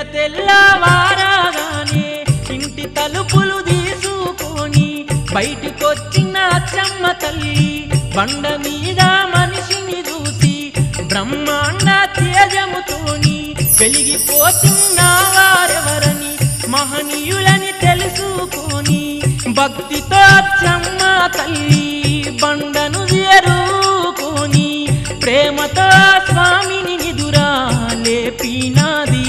తెల్లవారాగానే ఇంటి తలుపులు తీసుకొని బయటికొచ్చిన అచ్చమ్మ తల్లి బండ మీద మనిషిని చూసి బ్రహ్మాండ తేజముతోని వెలిగిపోతున్న వారెవరని మహనీయులని తెలుసుకొని భక్తితో అచ్చమ్మ తల్లి బండను చేరుకొని ప్రేమతో స్వామిని నిదురా లేపినది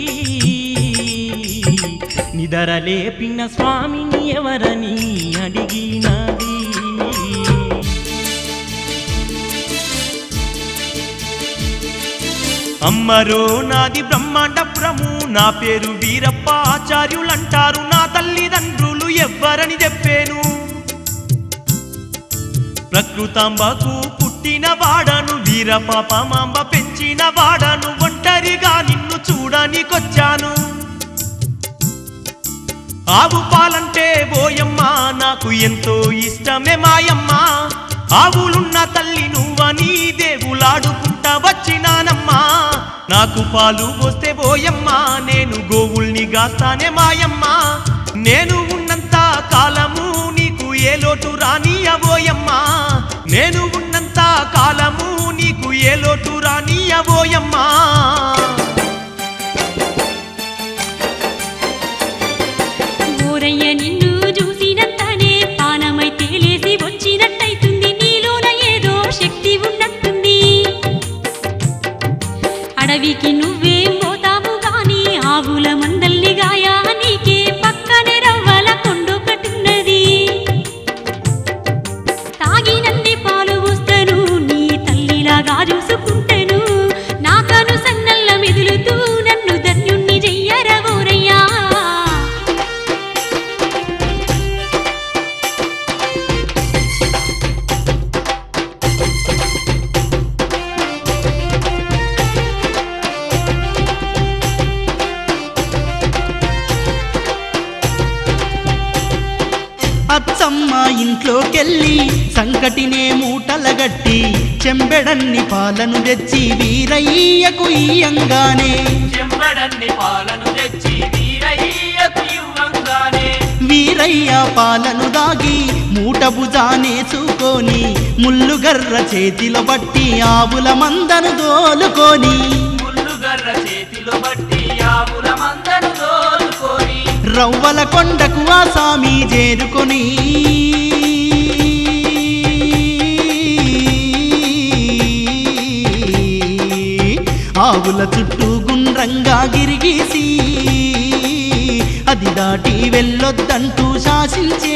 నిదర లేపిన స్వామిని ఎవరని అడిగినది అమ్మరో నాది బ్రహ్మాండపురము నా పేరు వీరప్ప ఆచార్యులంటారు నా తల్లిదండ్రులు ఎవ్వరని చెప్పాను ప్రకృతాంబకు పుట్టిన వాడను వీరపాపమాంబ పెంచిన వాడను ఒంటరిగా నిన్ను చూడనికొచ్చాను ఆవు పాలంటే ఓయమ్మ నాకు ఎంతో ఇష్టమే మాయమ్మ ఆవులున్న తల్లి నువ్వని దేవులాడుకుంటా వచ్చినానమ్మా నాకు పాలు పోస్తే పోయమ్మ నేను గోవుల్ని గాస్తానే మాయమ్మ నేను ఉన్నంత కాలము నీకు ఏ లోటు రాని అవోయమ్మా నేను ఉన్నంత కాలము నీకు ఏ లోటు రాని అవోయమ్మా ఊరయ్య నిన్ను చూసినంతనే పానమై తేలేసి వచ్చినట్టయితుంది నీలోన ఏదో శక్తి ఉన్నట్టుంది అడవికి నువ్వేం పోతావు గాని ఆవుల మందల్ని గాయా నీకే పక్కనే రవ్వల కొండొకటున్నది తాగినంది పాలు పోస్తను నీ తల్లిలాగా చూసుకుంటను నాకను సన్నల్ల మెదులుతూ నన్ను ధన్యుణ్ణి చెయ్యరవోరయ్యా అచ్చమ్మ ఇంట్లోకెళ్ళి సంకటినే మూటలగట్టి చెంబెడన్ని పాలను తెచ్చి వీరయ్యకు ఇయ్యంగానే చెంబడన్ని పాలను తెచ్చి వీరయ్యకు ఇవ్వంగానే వీరయ్య పాలను దాగి మూట భుజానేసుకొని ముల్లుగర్ర చేతిలో బట్టి ఆవుల మందను దోలుకొని ముల్లుగర్ర చేతిలో బట్టి ఆవుల మందను తోలుకొని రవ్వల కొండకు ఆ సామి చేరుకొని ఆవుల చుట్టూ గుండ్రంగా గిరిగీసి అది దాటి వెళ్ళొద్దంటూ శాసించే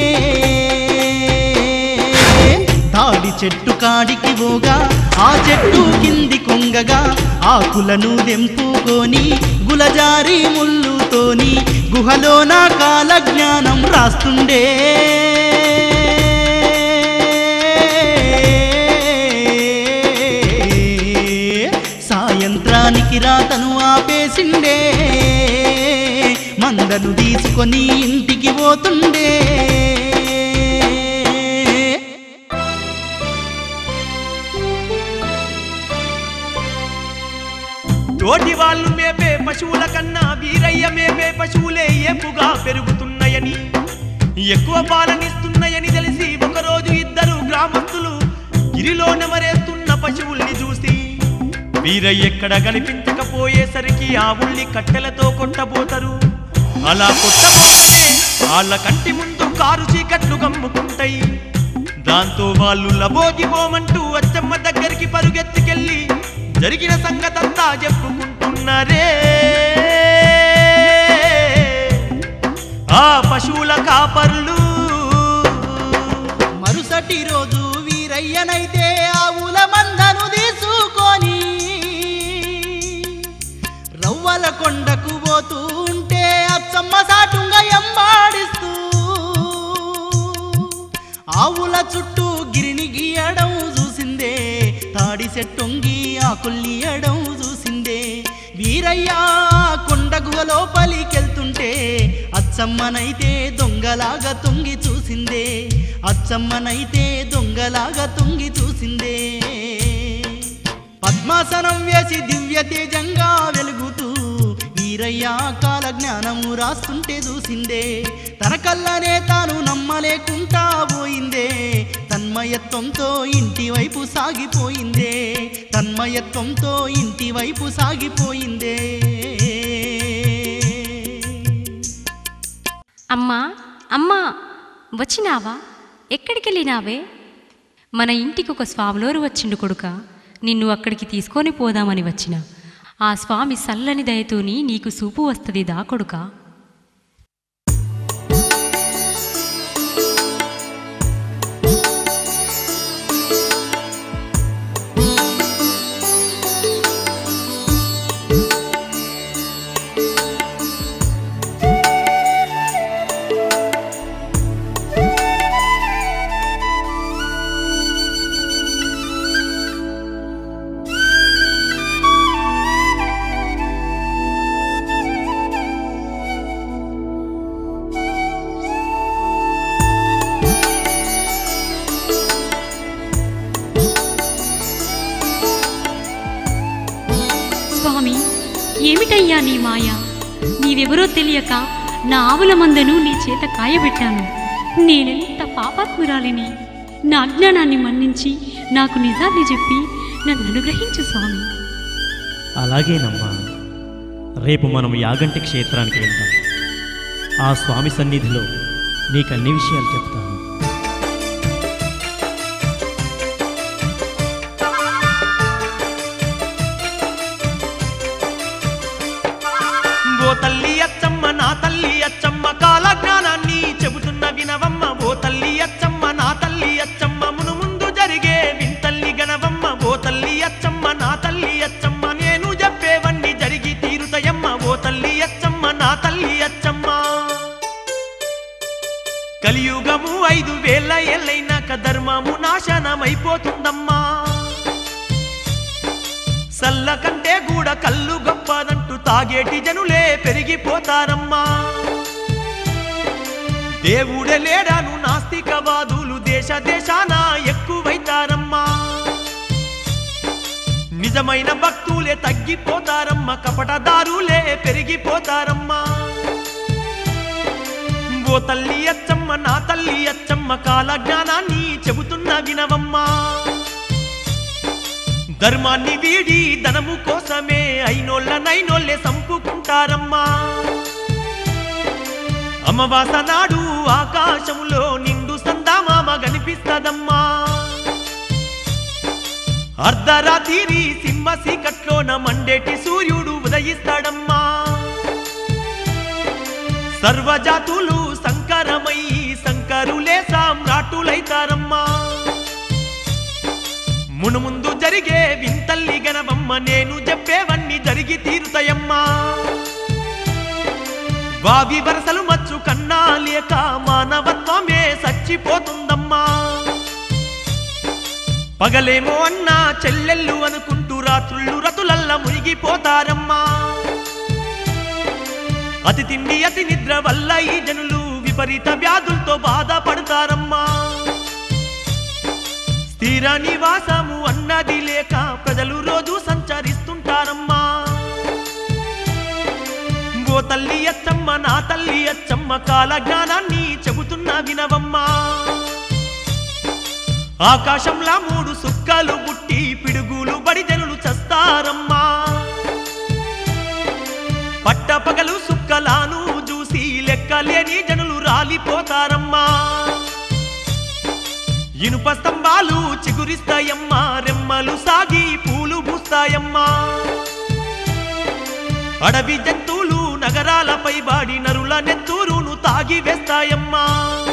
తాడి చెట్టు కాడికి పోగా ఆ చెట్టు కింది కొంగగా ఆకులను దెంపుకొని గులజారి ముల్లుతోని గుహలో నా కాల జ్ఞానం రాస్తుండే సాయంత్రానికి రాతను ఆపేసిండే మందను తీసుకొని ఇంటికి పోతుండే తోటి వాళ్ళు మేపే పశువుల కన్నా వీరయ్య మేపే పశువులే ఏపుగా పెరుగుతున్నాయని ఎక్కువ పాలనిస్తున్నాయని తెలిసి ఒకరోజు ఇద్దరు గ్రామస్తులు గిరిలో నెమరేస్తున్న పశువుల్ని చూసి వీరయ్య ఎక్కడ కనిపించకపోయేసరికి ఆవుల్ని కట్టెలతో కొట్టబోతారు అలా కొట్టబోతేనే వాళ్ళ కంటి ముందు కారు చీకట్లు గమ్ముకుంటాయి దాంతో వాళ్ళు లబోగిపోమంటూ అచ్చమ్మ దగ్గరికి పరుగెత్తుకెళ్ళి జరిగిన సంగతంతా చెప్పుకుంటున్నారే ఆ పశువుల కాపర్లు మరుసటి రోజు వీరయ్యనైతే ఆవుల మందను తీసుకొని రవ్వల కొండకు పోతూ ఉంటే అచ్చమ్మ సాటుంగా ఎంబాడిస్తూ ఆవుల చుట్టూ గిరిని గీయడం చూసిందే తాడి చెట్టొంగి ఆకుల్లియడం చూసిందే వీరయ్య కొండ గుహ లోపలికెళ్తుంటే అచ్చమ్మనైతే దొంగలాగా తొంగి చూసిందే అచ్చమ్మనైతే దొంగలాగా తొంగి చూసిందే పద్మాసనం వేసి దివ్య తేజంగా వెలుగుతూ వీరయ్య కాల జ్ఞానము రాస్తుంటే చూసిందే తన కళ్ళనే తాను నమ్మలేకుంటా పోయిందే తన్మయత్వంతో ఇంటి వైపు సాగిపోయిందే తన్మయత్వంతో ఇంటి వైపు సాగిపోయిందే అమ్మా అమ్మా వచ్చినావా ఎక్కడికి వెళ్ళినావే మన ఇంటికి ఒక స్వామిలోరు వచ్చిండు కొడుక నిన్ను అక్కడికి తీసుకొని పోదామని వచ్చిన ఆ స్వామి సల్లని దయతోని నీకు సూపు వస్తుంది దా కొడుక స్వామి ఏమిటయ్యా నీ మాయ నీవెవరో తెలియక నా ఆవుల మందను నీ చేత కాయబెట్టాను నేనెంత పాపాత్మురాలిని నా అజ్ఞానాన్ని మన్నించి నాకు నిజాన్ని చెప్పి నన్ను అనుగ్రహించు స్వామి అలాగేనమ్మా రేపు మనం యాగంటి క్షేత్రానికి వెళ్దాం ఆ స్వామి సన్నిధిలో నీకు అన్ని విషయాలు చెప్తాను ఓ తల్లి అచ్చమ్మ నా తల్లి అచ్చమ్మ కాల జ్ఞానాన్ని చెబుతున్న వినవమ్మ ఓ తల్లి అచ్చమ్మ నా తల్లి అచ్చమ్మ మును ముందు జరిగే వింతల్లి గణవమ్మ ఓ తల్లి అచ్చమ్మ నా తల్లి అచ్చమ్మ నేను చెప్పేవన్నీ జరిగి తీరుతయమ్మ ఓ తల్లి అచ్చమ్మ నా తల్లి అచ్చమ్మ కలియుగము ఐదు వేల ఏళ్ళైనాక ధర్మము నాశనమైపోతుందమ్మా సల్ల కంటే గూడ కళ్ళు గొప్పదంటూ తాగేటి జనులే పెరిగిపోతారమ్మా దేవుడే లేడాను నాస్తికవాదులు దేశ దేశాన ఎక్కువైతారమ్మా నిజమైన భక్తులే తగ్గిపోతారమ్మ కపటదారులే పెరిగిపోతారమ్మా ఓ తల్లి అచ్చమ్మ నా తల్లి అచ్చమ్మ కాల జ్ఞానాన్ని చెబుతున్న వినవమ్మా ధర్మాన్ని వీడి ధనము కోసమే అయినోళ్ళ నైనోళ్ళే సంపుకుంటారమ్మా అమావాస నాడు ఆకాశములో నిండు సందామామ కనిపిస్తదమ్మా అర్ధరాత్రి సింహ సీకట్లోన మండేటి సూర్యుడు ఉదయిస్తాడమ్మా సర్వజాతులు సంకరమయ్యి సంకరులే సామ్రాటులైతారమ్మా మును ముందు జరిగే వింతల్లి గనవమ్మ నేను చెప్పేవన్నీ జరిగి తీరుతాయమ్మా వావి వరసలు మచ్చు కన్నా లేక మానవత్వమే చచ్చిపోతుందమ్మా పగలేమో అన్నా చెల్లెళ్ళు అనుకుంటూ రాత్రుళ్ళు రతులల్ల మునిగిపోతారమ్మా అతి తిండి అతి నిద్ర వల్ల ఈ జనులు విపరీత వ్యాధులతో బాధపడతారమ్మా స్థిర నివాసము అన్నది లేక ప్రజలు రోజు సంచరిస్తుంటారమ్మా ఓ తల్లి అచ్చమ్మ నా తల్లి అచ్చమ్మ కాల జ్ఞానాన్ని చెబుతున్న వినవమ్మా ఆకాశంలా మూడు సుక్కలు పుట్టి పిడుగులు బడి జనులు చస్తారమ్మా పట్టపగలు సుక్కలాను చూసి లెక్కలేని జనులు రాలిపోతారమ్మా ఇనుప స్తంభాలు చిగురిస్తాయమ్మా రెమ్మలు సాగి పూలు పూస్తాయమ్మా అడవి జంతువులు నగరాలపై బాడి నరుల నెత్తూరును తాగి వేస్తాయమ్మా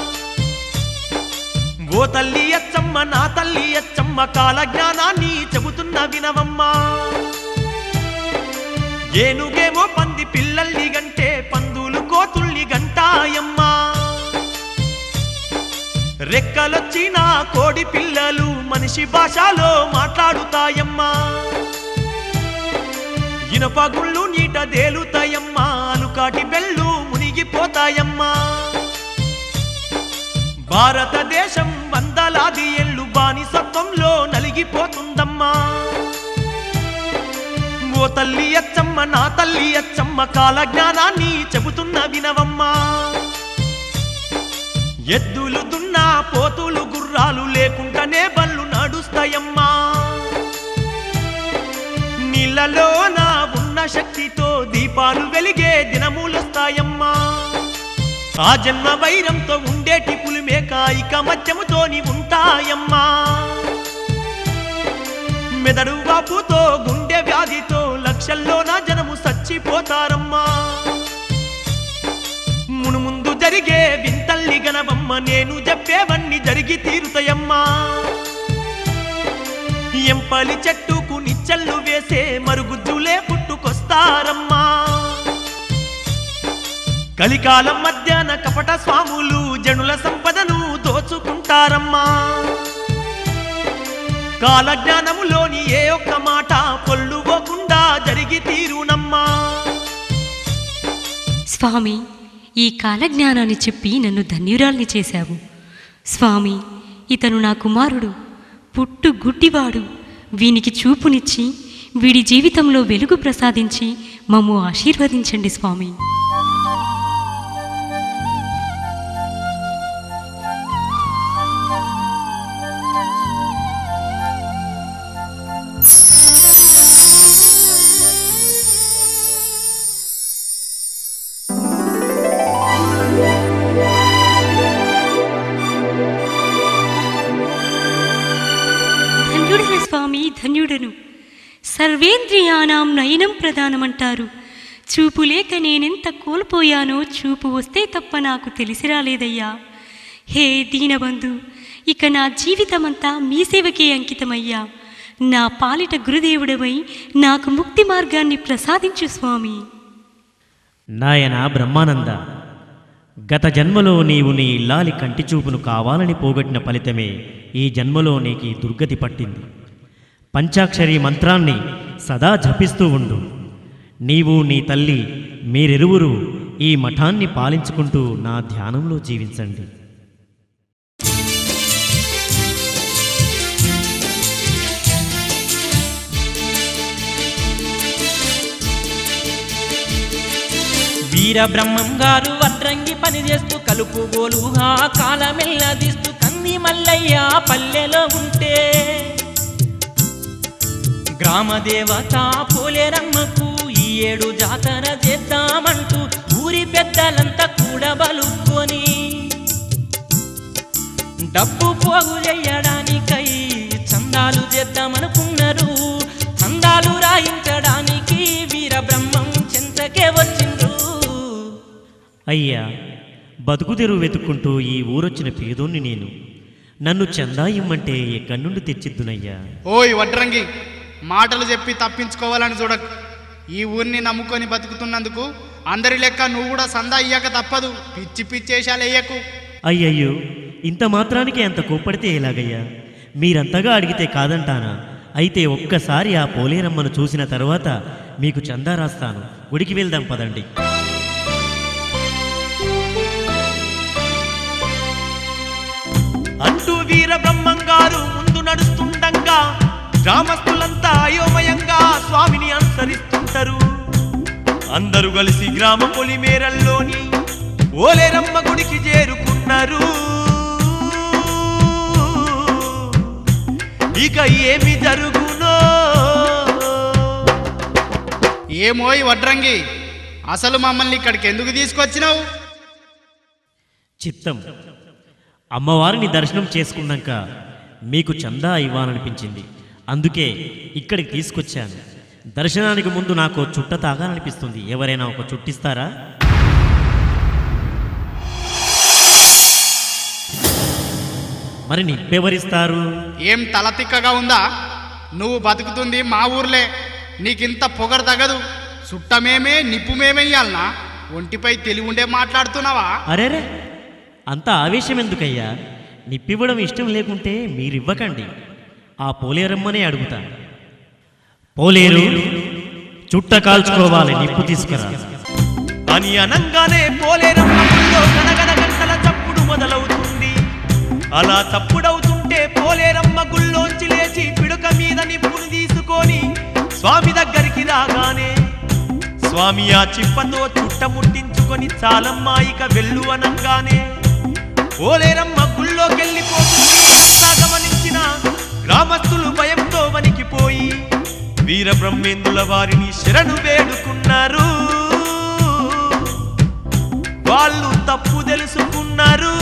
ఓ తల్లి అచ్చమ్మ నా తల్లి అచ్చమ్మ కాల జ్ఞానాన్ని చెబుతున్న వినవమ్మా ఏనుగేమో పంది పిల్లల్ని గంటే పందులు కోతుల్ని గంటాయమ్మా రెక్కలొచ్చిన కోడి పిల్లలు మనిషి భాషలో మాట్లాడుతాయమ్మా ఇనప గుళ్ళు నీట దేలుతాయమ్మా అలుకాటి బెళ్ళు మునిగిపోతాయమ్మా భారతదేశం వందలాది ఏళ్ళు బానిసత్వంలో నలిగిపోతుందమ్మా ఓ ఓ తల్లి అచ్చమ్మ నా తల్లి అచ్చమ్మ కాల జ్ఞానాన్ని చెబుతున్న వినవమ్మా ఎద్దులు దున్నా పోతులు గుర్రాలు లేకుండానే బళ్ళు నడుస్తాయమ్మా నీళ్ళలో నా ఉన్న శక్తితో దీపాలు వెలిగే దినములొస్తాయమ్మా ఆ జన్మ వైరంతో ఉండేటి పులిమేక ఇక మధ్యముతోని ఉంటాయమ్మా మెదడు వాపుతో గుండె వ్యాధితో లక్షల్లో నా జనము చచ్చిపోతారమ్మా మును ముందు జరిగే వింతల్లి గనవమ్మ నేను చెప్పేవన్నీ జరిగి తీరుతాయమ్మా ఎంపలి చెట్టుకు నిచ్చళ్ళు వేసే మరుగుజ్జులే పుట్టుకొస్తారమ్మా కలికాలం మధ్యాహ్న కపట స్వాములు జనుల సంపదను దోచుకుంటారమ్మా కాలజ్ఞానములోని ఏ ఒక్క మాట పొల్లుపోకుండా జరిగి తీరునమ్మా స్వామి ఈ కాలజ్ఞానాన్ని చెప్పి నన్ను ధన్యురాల్ని చేశావు స్వామి ఇతను నా కుమారుడు పుట్టు గుడ్డివాడు వీనికి చూపునిచ్చి వీడి జీవితంలో వెలుగు ప్రసాదించి మమ్ము ఆశీర్వదించండి స్వామి ధన్యుడను స్వామి ధన్యుడను సర్వేంద్రియానాం నయనం ప్రధానమంటారు చూపు లేక నేనెంత కోల్పోయానో చూపు వస్తే తప్ప నాకు తెలిసి రాలేదయ్యా హే దీనబంధు ఇక నా జీవితమంతా మీ సేవకే అంకితమయ్యా నా పాలిట గురుదేవుడవై నాకు ముక్తి మార్గాన్ని ప్రసాదించు స్వామి నాయన బ్రహ్మానంద గత జన్మలో నీవు నీ ఇల్లాలి కంటి చూపును కావాలని పోగొట్టిన ఫలితమే ఈ జన్మలో నీకు ఈ దుర్గతి పట్టింది పంచాక్షరి మంత్రాన్ని సదా జపిస్తూ ఉండు నీవు నీ తల్లి మీరిరువురు ఈ మఠాన్ని పాలించుకుంటూ నా ధ్యానంలో జీవించండి వీరబ్రహ్మం గారు వడ్రంగి పని చేస్తూ కలుపు గోలుగా కాలమెల్లదిస్తూ కంది మల్లయ్య పల్లెలో ఉంటే గ్రామ దేవత పోలేరమ్మకు ఈ ఏడు జాతర చేద్దామంటూ ఊరి పెద్దలంతా కూడా బలుక్కొని డబ్బు పోగు చేయడానికై చందాలు చేద్దామనుకున్నారు చందాలు రాయించడానికి వీరబ్రహ్మం చెంతకే వచ్చిండ్రు అయ్యా బతుకుదెరువు వెతుక్కుంటూ ఈ ఊరొచ్చిన పేదోన్ని నేను నన్ను చందా ఇమ్మంటే ఎక్కడి నుండి తెచ్చిద్దునయ్యా ఓయ్ వడ్రంగి మాటలు చెప్పి తప్పించుకోవాలని చూడకు ఈ ఊరిని నమ్ముకొని బతుకుతున్నందుకు అందరి లెక్క నువ్వు కూడా సందా ఇయ్యక తప్పదు పిచ్చి పిచ్చేశాలు వెయ్యకు అయ్యయ్యో ఇంత మాత్రానికి అంత కోప్పడితే ఎలాగయ్యా మీరంతగా అడిగితే కాదంటానా అయితే ఒక్కసారి ఆ పోలేరమ్మను చూసిన తర్వాత మీకు చందా రాస్తాను గుడికి వెళ్దాం పదండి అంటూ వీర బ్రహ్మంగారు ముందు నడుస్తుండగా గ్రామస్తులంతా అయోమయంగా స్వామిని అనుసరిస్తుంటారు అందరూ కలిసి గ్రామ పొలిమేరల్లోని ఓలేరమ్మ గుడికి చేరుకున్నారు ఇక ఏమి జరుగునో ఏమోయ్ వడ్రంగి అసలు మమ్మల్ని ఇక్కడికి ఎందుకు తీసుకొచ్చినావు చిత్తం అమ్మవారిని దర్శనం చేసుకున్నాక మీకు చందా ఇవ్వాలనిపించింది అందుకే ఇక్కడికి తీసుకొచ్చాను దర్శనానికి ముందు నాకు చుట్ట తాగాలనిపిస్తుంది ఎవరైనా ఒక చుట్టిస్తారా మరి నిప్పెవరిస్తారు ఏం తల తిక్కగా ఉందా నువ్వు బతుకుతుంది మా ఊర్లే నీకింత పొగరు తగదు సుట్టమేమే నిప్పుమేమెయ్యాలనా ఒంటిపై తెలివి ఉండే మాట్లాడుతున్నావా అరేరే అంత ఆవేశం ఎందుకయ్యా నిప్పివ్వడం ఇష్టం లేకుంటే మీరివ్వకండి ఆ పోలేరమ్మనే అడుగుతా పోలేరు చుట్ట కాల్చుకోవాలి నిప్పు తీసుకురా అని అనంగానే పోలేరమ్మలో గనగన గంటల చప్పుడు మొదలవుతుంది అలా చప్పుడవుతుంటే పోలేరమ్మ గుళ్ళోంచి లేచి పిడుక మీద నిప్పుని తీసుకొని స్వామి దగ్గరికి రాగానే స్వామి ఆ చిప్పతో చుట్టముట్టించుకొని చాలమ్మాయిక వెళ్ళు అనంగానే ఓలేరమ్మ గుళ్ళోకెళ్ళిపోతుంది ఇదంతా గమనించిన గ్రామస్తులు భయంతో వణికిపోయి వీర బ్రహ్మేందుల వారిని శరణు వేడుకున్నారు వాళ్ళు తప్పు తెలుసుకున్నారు